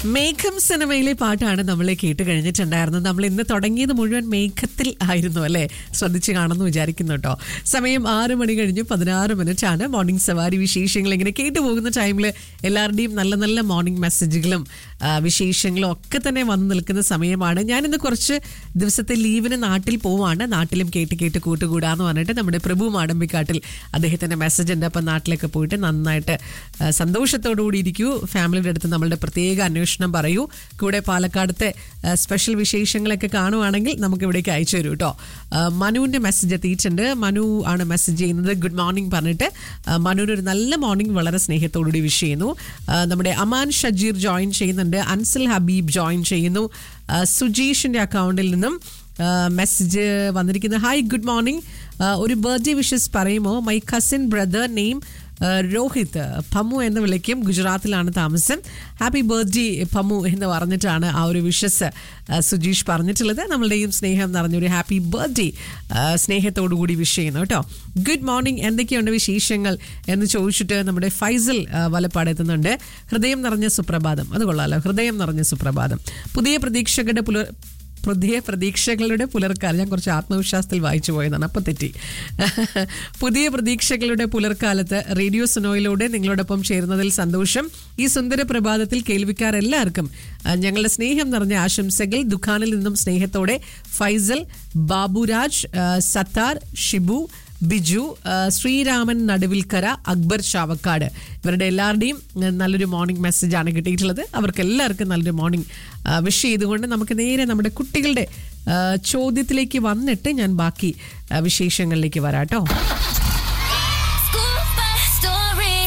മേഘം സിനിമയിലെ പാട്ടാണ് നമ്മൾ കേട്ട് കഴിഞ്ഞിട്ടുണ്ടായിരുന്നത് നമ്മൾ ഇന്ന് തുടങ്ങിയത് മുഴുവൻ മേഘത്തിൽ ആയിരുന്നു അല്ലേ ശ്രദ്ധിച്ച് കാണുമെന്ന് വിചാരിക്കുന്നു കേട്ടോ സമയം ആറ് മണി കഴിഞ്ഞ് പതിനാറ് മിനിറ്റ് ആണ് മോർണിംഗ് സവാരി വിശേഷങ്ങൾ ഇങ്ങനെ കേട്ടു പോകുന്ന ടൈമിൽ എല്ലാവരുടെയും നല്ല നല്ല മോർണിംഗ് മെസ്സേജുകളും ആ, വിശേഷങ്ങളും ഒക്കെ തന്നെ വന്നു നിൽക്കുന്ന സമയമാണ് ഞാനിന്ന് കുറച്ച് ദിവസത്തെ ലീവിന് നാട്ടിൽ പോവാണ് നാട്ടിലും കേട്ട് കേട്ട് കൂട്ടുകൂടാന്ന് പറഞ്ഞിട്ട് നമ്മുടെ പ്രഭു മാടമ്പിക്കാട്ടിൽ അദ്ദേഹത്തിന്റെ മെസ്സേജ് ഉണ്ട് അപ്പം നാട്ടിലൊക്കെ പോയിട്ട് നന്നായിട്ട് ആ, സന്തോഷത്തോടു കൂടി ഇരിക്കൂ ഫാമിലിയുടെ അടുത്ത് നമ്മളുടെ പ്രത്യേക അന്വേഷണം പറയൂ കൂടെ പാലക്കാടത്തെ ആ, സ്പെഷ്യൽ വിശേഷങ്ങളൊക്കെ കാണുവാണെങ്കിൽ നമുക്ക് ഇവിടേക്ക് അയച്ചു തരൂ കേട്ടോ ആ, മനുവിന്റെ മെസ്സേജ് എത്തിയിട്ടുണ്ട് മനു ആണ് മെസ്സേജ് ചെയ്യുന്നത് ഗുഡ് മോർണിംഗ് പറഞ്ഞിട്ട് ആ, മനുവിന് ഒരു നല്ല മോർണിംഗ് വളരെ സ്നേഹത്തോടുകൂടി വിഷ് ചെയ്യുന്നു ആ, നമ്മുടെ അമാൻ ഷജീർ ജോയിൻ ചെയ്യുന്നുണ്ട് അൻസൽ ഹബീബ് ജോയിൻ ചെയ്യുന്നു ആ, സുജീഷിന്റെ അക്കൗണ്ടിൽ നിന്നും മെസ്സേജ് വന്നിരിക്കുന്നത് ഹായ് ഗുഡ് മോർണിംഗ് ഒരു ബർത്ത്ഡേ വിഷസ് പറയുമോ my cousin brother name Rohit പമു എന്ന് വിളിക്കും ഗുജറാത്തിലാണ് താമസം ഹാപ്പി ബർത്ത്ഡേ പമു എന്ന് പറഞ്ഞിട്ടാണ് ആ ഒരു വിഷസ് സുജീഷ് പറഞ്ഞിട്ടുള്ളത് നമ്മളുടെയും സ്നേഹം നിറഞ്ഞൊരു ഹാപ്പി ബർത്ത്ഡേ സ്നേഹത്തോടു കൂടി വിഷ് ചെയ്യുന്നു കേട്ടോ ഗുഡ് മോർണിംഗ് എന്തൊക്കെയുണ്ട് വിശേഷങ്ങൾ എന്ന് ചോദിച്ചിട്ട് നമ്മുടെ ഫൈസൽ ആ, വലപ്പാട് എത്തുന്നുണ്ട് ഹൃദയം നിറഞ്ഞ സുപ്രഭാതം അത് കൊള്ളാലോ ഹൃദയം നിറഞ്ഞ സുപ്രഭാതം പുതിയ പ്രതീക്ഷകളുടെ പുലർ പുതിയ പ്രതീക്ഷകളുടെ പുലർക്കാലം ഞാൻ കുറച്ച് ആത്മവിശ്വാസത്തിൽ വായിച്ചു പോയതാണ് അപ്പം തെറ്റി പുതിയ പ്രതീക്ഷകളുടെ പുലർക്കാലത്ത് റേഡിയോ സുനോയിലൂടെ നിങ്ങളോടൊപ്പം ചേരുന്നതിൽ സന്തോഷം ഈ സുന്ദര പ്രഭാതത്തിൽ കേൾവിക്കാരെല്ലാവർക്കും ആ, ഞങ്ങളുടെ സ്നേഹം നിറഞ്ഞ ആശംസകൾ ദുഃഖാനിൽ നിന്നും സ്നേഹത്തോടെ ഫൈസൽ ബാബുരാജ് ആ, സത്താർ ഷിബു ബിജു ആ, ശ്രീരാമൻ നടുവിൽക്കര അക്ബർ ചാവക്കാട് ഇവരുടെ എല്ലാവരുടെയും ആ, നല്ലൊരു മോർണിംഗ് മെസ്സേജാണ് കിട്ടിയിട്ടുള്ളത് അവർക്ക് എല്ലാവർക്കും നല്ലൊരു മോർണിംഗ് വിഷ് ചെയ്തുകൊണ്ട് നമുക്ക് നേരെ നമ്മുടെ കുട്ടികളുടെ ആ, ചോദ്യത്തിലേക്ക് വന്നിട്ട് ഞാൻ ബാക്കി ആ, വിശേഷങ്ങളിലേക്ക് വരാട്ടോ School bus story.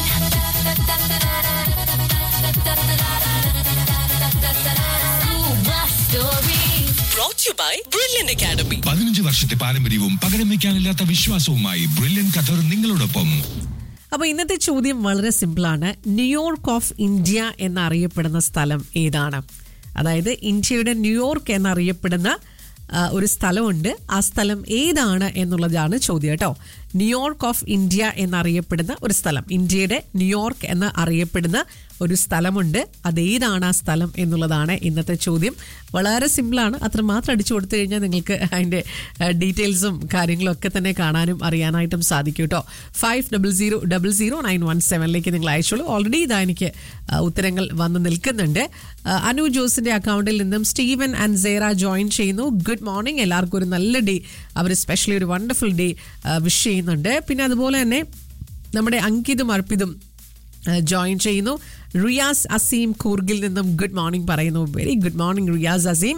School bus story. brought to you by Brilliant Academy. പതിനഞ്ച് വർഷത്തെ പാരമ്പര്യവും പകരം വയ്ക്കാനില്ലാത്ത വിശ്വാസവുമായി ബ്രില്യൻ ഖത്തർ നിങ്ങളോടൊപ്പം അപ്പൊ ഇന്നത്തെ ചോദ്യം വളരെ സിമ്പിളാണ് ന്യൂയോർക്ക് ഓഫ് ഇന്ത്യ എന്നറിയപ്പെടുന്ന സ്ഥലം ഏതാണ് അതായത് ഇന്ത്യയുടെ ന്യൂയോർക്ക് എന്നറിയപ്പെടുന്ന ആ, ഒരു സ്ഥലമുണ്ട് ആ സ്ഥലം ഏതാണ് എന്നുള്ളതാണ് ചോദ്യം കേട്ടോ ന്യൂയോർക്ക് ഓഫ് ഇന്ത്യ എന്നറിയപ്പെടുന്ന ഒരു സ്ഥലം ഇന്ത്യയുടെ ന്യൂയോർക്ക് എന്ന് അറിയപ്പെടുന്ന ഒരു സ്ഥലമുണ്ട് അതേതാണ് ആ സ്ഥലം എന്നുള്ളതാണ് ഇന്നത്തെ ചോദ്യം വളരെ സിമ്പിളാണ് അത്ര മാത്രം അടിച്ചു കൊടുത്തു കഴിഞ്ഞാൽ നിങ്ങൾക്ക് അതിൻ്റെ ഡീറ്റെയിൽസും കാര്യങ്ങളും ഒക്കെ തന്നെ കാണാനും അറിയാനായിട്ടും സാധിക്കും കേട്ടോ five double zero double zero nine one സെവനിലേക്ക് നിങ്ങൾ അയച്ചോളൂ ഓൾറെഡി ഇതാ എനിക്ക് ആ, ഉത്തരങ്ങൾ വന്ന് നിൽക്കുന്നുണ്ട് ആ, അനു ജോസിന്റെ അക്കൗണ്ടിൽ നിന്നും സ്റ്റീവൻ ആൻഡ് സേറ ജോയിൻ ചെയ്യുന്നു ഗുഡ് മോർണിംഗ് എല്ലാവർക്കും ഒരു നല്ല ഡേ അവർ സ്പെഷ്യലി ഒരു വണ്ടർഫുൾ ഡേ വിഷ് ചെയ്യുന്നുണ്ട് പിന്നെ അതുപോലെ തന്നെ നമ്മുടെ അങ്കിതും അർപ്പിതും ജോയിൻ ചെയ്യുന്നു റിയാസ് അസീം കൂർഗിൽ നിന്നും ഗുഡ് മോർണിംഗ് പറയുന്നു very good morning Riyas Azeem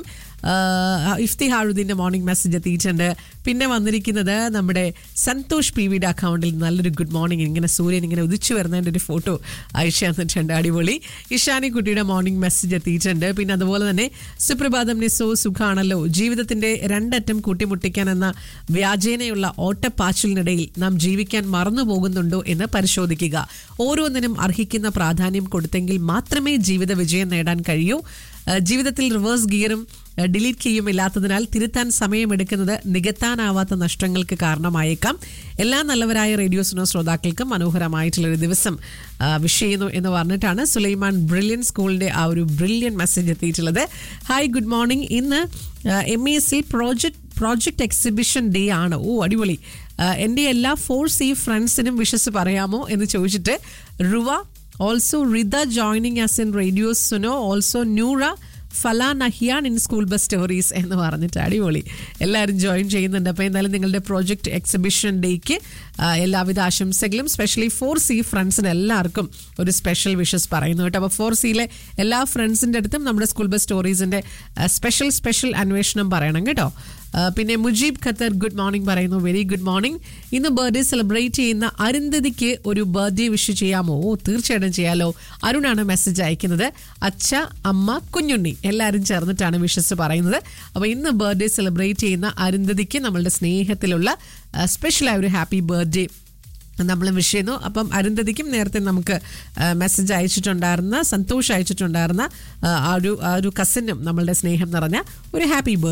ഇഫ്തിഹാറുദ്ദീൻ്റെ മോർണിംഗ് മെസ്സേജ് എത്തിയിട്ടുണ്ട് പിന്നെ വന്നിരിക്കുന്നത് നമ്മുടെ സന്തോഷ് പി വിയുടെ അക്കൗണ്ടിൽ നല്ലൊരു ഗുഡ് മോർണിംഗ് ഇങ്ങനെ സൂര്യൻ ഇങ്ങനെ ഉദിച്ചു വരുന്നതിൻ്റെ ഒരു ഫോട്ടോ അയച്ചു തന്നിട്ടുണ്ട് അടിപൊളി ഇഷാനി കുട്ടിയുടെ മോർണിംഗ് മെസ്സേജ് എത്തിയിട്ടുണ്ട് പിന്നെ അതുപോലെ തന്നെ സുപ്രഭാതം നിസോ സുഖാണല്ലോ ജീവിതത്തിന്റെ രണ്ടറ്റം കൂട്ടിമുട്ടിക്കാൻ എന്ന വ്യാജേനയുള്ള ഓട്ടപ്പാച്ചിലിനിടയിൽ നാം ജീവിക്കാൻ മറന്നു പോകുന്നുണ്ടോ എന്ന് പരിശോധിക്കുക ഓരോന്നിനും അർഹിക്കുന്ന പ്രാധാന്യം കൊടുത്തെങ്കിൽ മാത്രമേ ജീവിത വിജയം നേടാൻ കഴിയൂ ഏഹ് ജീവിതത്തിൽ റിവേഴ്സ് ഗിയറും ഏഹ് ഡിലീറ്റ് കീയും ഇല്ലാത്തതിനാൽ തിരുത്താൻ സമയമെടുക്കുന്നത് നികത്താനാവാത്ത നഷ്ടങ്ങൾക്ക് കാരണമായേക്കാം എല്ലാ നല്ലവരായ റേഡിയോ സുനോ ശ്രോതാക്കൾക്കും മനോഹരമായിട്ടുള്ളൊരു ദിവസം ആ, വിഷ് ചെയ്യുന്നു എന്ന് പറഞ്ഞിട്ടാണ് സുലൈമാൻ ബ്രില്യൻ സ്കൂളിന്റെ ആ ഒരു ബ്രില്യൻ മെസ്സേജ് എത്തിയിട്ടുള്ളത് ഹായ് ഗുഡ് മോർണിംഗ് ഇന്ന് എം ഇ എസിൽ പ്രോജക്ട് പ്രോജക്റ്റ് എക്സിബിഷൻ ഡേ ആണ് ഓ അടിപൊളി ആ, എൻ്റെ എല്ലാ ഫോർ സി ഫ്രണ്ട്സിനും വിഷസ് പറയാമോ എന്ന് ചോദിച്ചിട്ട് Ruva also Rita joining us in radio Suno also Nura Fala Nahiyan in school bus stories എന്ന് പറഞ്ഞിട്ട് അടിപൊളി എല്ലാവരും ജോയിൻ ചെയ്യുന്നുണ്ട് അപ്പോൾ എന്തായാലും നിങ്ങളുടെ പ്രോജക്റ്റ് എക്സിബിഷൻ ഡേക്ക് എല്ലാവിധ ആശംസകളും സ്പെഷ്യലി ഫോർ സി ഫ്രണ്ട്സിന് എല്ലാവർക്കും ഒരു സ്പെഷ്യൽ വിഷസ് പറയുന്നു കേട്ടോ അപ്പോൾ ഫോർ സിയിലെ എല്ലാ ഫ്രണ്ട്സിൻ്റെ അടുത്തും നമ്മുടെ സ്കൂൾ ബസ് സ്റ്റോറീസിൻ്റെ സ്പെഷ്യൽ സ്പെഷ്യൽ അന്വേഷണം പറയണം കേട്ടോ ആ, പിന്നെ മുജീബ് ഖത്തർ ഗുഡ് മോർണിംഗ് പറയുന്നു വെരി ഗുഡ് മോർണിംഗ് ഇന്ന് ബർത്ത്ഡേ സെലിബ്രേറ്റ് ചെയ്യുന്ന അരുന്ധതിക്ക് ഒരു ബർത്ത്ഡേ വിഷ് ചെയ്യാമോ ഓ തീർച്ചയായിട്ടും ചെയ്യാലോ അരുണാണ് മെസ്സേജ് അയക്കുന്നത് അച്ഛ അമ്മ കുഞ്ഞുണ്ണി എല്ലാവരും ചേർന്നിട്ടാണ് വിഷസ് പറയുന്നത് അപ്പോൾ ഇന്ന് ബർത്ത്ഡേ സെലിബ്രേറ്റ് ചെയ്യുന്ന അരുന്ധതിക്ക് നമ്മളുടെ സ്നേഹത്തിലുള്ള സ്പെഷ്യലായ ഒരു ഹാപ്പി ബർത്ത്ഡേ നമ്മൾ വിഷ് ചെയ്യുന്നു അപ്പം അരുന്ധതിക്കും നേരത്തെ നമുക്ക് മെസ്സേജ് അയച്ചിട്ടുണ്ടായിരുന്ന സന്തോഷ് അയച്ചിട്ടുണ്ടായിരുന്ന ആ, ആ ഒരു ആ ഒരു കസിനും നമ്മളുടെ സ്നേഹം നിറഞ്ഞ ഒരു ഹാപ്പി ബർത്ത്ഡേ